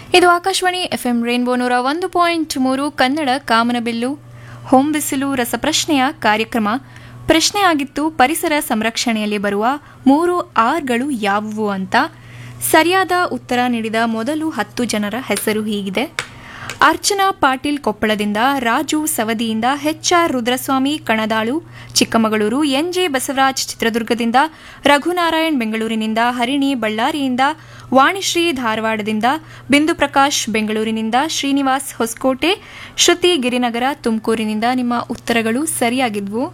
ಇದು Akashvani FM rainbow ನೂರ ಒಂದು ಪಾಯಿಂಟ್ ಮೂರು ಕನ್ನಡ ಕಾಮನಬಿಲ್ಲು ಹೊಂಬಿಸಿಲು ರಸಪ್ರಶ್ನೆಯ ಕಾರ್ಯಕ್ರಮ ಪ್ರಶ್ನೆ ಆಗಿತ್ತು ಪರಿಸರ ಸಂರಕ್ಷಣೆಯಲ್ಲಿ ಬರುವ ಮೂರು ಆರ್ಗಳು ಯಾವುವು ಅಂತ ಸರಿಯಾದ ಉತ್ತರ ನೀಡಿದ ಮೊದಲು ಹತ್ತು ಜನರ ಹೆಸರು ಹೀಗಿದೆ ಅರ್ಚನಾ ಪಾಟೀಲ್ ಕೊಪ್ಪಳದಿಂದ ರಾಜು ಸವದಿಯಿಂದ ಎಚ್ಆರ್ ರುದ್ರಸ್ವಾಮಿ ಕಣದಾಳು ಚಿಕ್ಕಮಗಳೂರು ಎನ್ಜೆ ಬಸವರಾಜ್ ಚಿತ್ರದುರ್ಗದಿಂದ ರಘುನಾರಾಯಣ್ ಬೆಂಗಳೂರಿನಿಂದ ಹರಿಣಿ ಬಳ್ಳಾರಿಯಿಂದ ವಾಣಿಶ್ರೀ ಧಾರವಾಡದಿಂದ ಬಿಂದು ಪ್ರಕಾಶ್ ಬೆಂಗಳೂರಿನಿಂದ ಶ್ರೀನಿವಾಸ್ ಹೊಸಕೋಟೆ ಶ್ರುತಿ ಗಿರಿನಗರ ತುಮಕೂರಿನಿಂದ ನಿಮ್ಮ ಉತ್ತರಗಳು ಸರಿಯಾಗಿದ್ವು